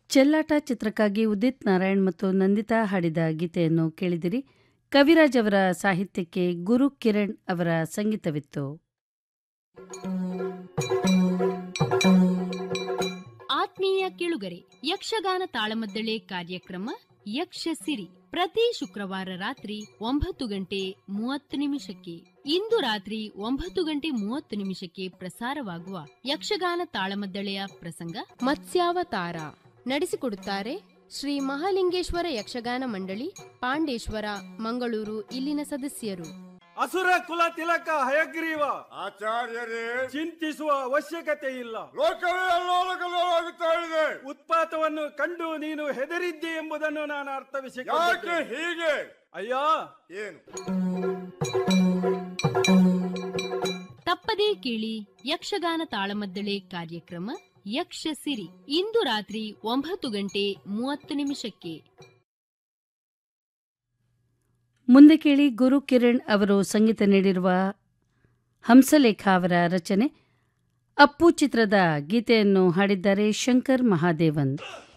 ಚೆಲ್ಲಾಟ ಚಿತ್ರಕ್ಕಾಗಿ ಉದಿತ್ ನಾರಾಯಣ್ ಮತ್ತು ನಂದಿತಾ ಹಾಡಿದ ಗೀತೆಯನ್ನು ಕೇಳಿದಿರಿ ಕವಿರಾಜ್ ಅವರ ಸಾಹಿತ್ಯಕ್ಕೆ ಗುರು ಕಿರಣ್ ಅವರ ಸಂಗೀತವಿತ್ತು ಆತ್ಮೀಯ ಕೆಳುಗರೆ ಯಕ್ಷಗಾನ ತಾಳಮದ್ದಳೆ ಕಾರ್ಯಕ್ರಮ ಯಕ್ಷ ಸಿರಿ ಪ್ರತಿ ಶುಕ್ರವಾರ ರಾತ್ರಿ ಒಂಬತ್ತು ಗಂಟೆ ಮೂವತ್ತು ನಿಮಿಷಕ್ಕೆ ಇಂದು ರಾತ್ರಿ ಒಂಬತ್ತು ಗಂಟೆ ಮೂವತ್ತು ನಿಮಿಷಕ್ಕೆ ಪ್ರಸಾರವಾಗುವ ಯಕ್ಷಗಾನ ತಾಳಮದ್ದಳೆಯ ಪ್ರಸಂಗ ಮತ್ಸ್ಯಾವತಾರ ನಡೆಸಿಕೊಡುತ್ತಾರೆ ಶ್ರೀ ಮಹಾಲಿಂಗೇಶ್ವರ ಯಕ್ಷಗಾನ ಮಂಡಳಿ ಪಾಂಡೇಶ್ವರ ಮಂಗಳೂರು ಇಲ್ಲಿನ ಸದಸ್ಯರು ಅಸುರ ಕುಲ ತಿಲಕ ಹಯಗ್ರೀವ ಆಚಾರ್ಯರೇ ಚಿಂತಿಸುವ ಅವಶ್ಯಕತೆ ಇಲ್ಲ ಲೋಕವೇ ಅಲ್ಲೋಲಕಲ್ಲೋಲಾಗುತ್ತಾ ಇದೆ ಉತ್ಪಾತವನ್ನು ಕಂಡು ನೀನು ಹೆದರಿದ್ದೆ ಎಂಬುದನ್ನು ನಾನು ಯಾಕೆ ಅರ್ಥವಿಸಿಕೊಂಡೆ ಹೀಗೆ ಅಯ್ಯ ಏನು ತಪ್ಪದೇ ಕೇಳಿ ಯಕ್ಷಗಾನ ತಾಳಮದ್ದಳೆ ಕಾರ್ಯಕ್ರಮ ಯಕ್ಷ ಸಿರಿ ಇಂದು ರಾತ್ರಿ ಒಂಬತ್ತು ಗಂಟೆ ಮೂವತ್ತು ನಿಮಿಷಕ್ಕೆ ಮುಂದೆ ಕೇಳಿ ಗುರು ಕಿರಣ್ ಅವರು ಸಂಗೀತ ನೀಡಿರುವ ಹಂಸಲೇಖ ಅವರ ರಚನೆ ಅಪ್ಪು ಚಿತ್ರದ ಗೀತೆಯನ್ನು ಹಾಡಿದ್ದಾರೆ ಶಂಕರ್ ಮಹಾದೇವನ್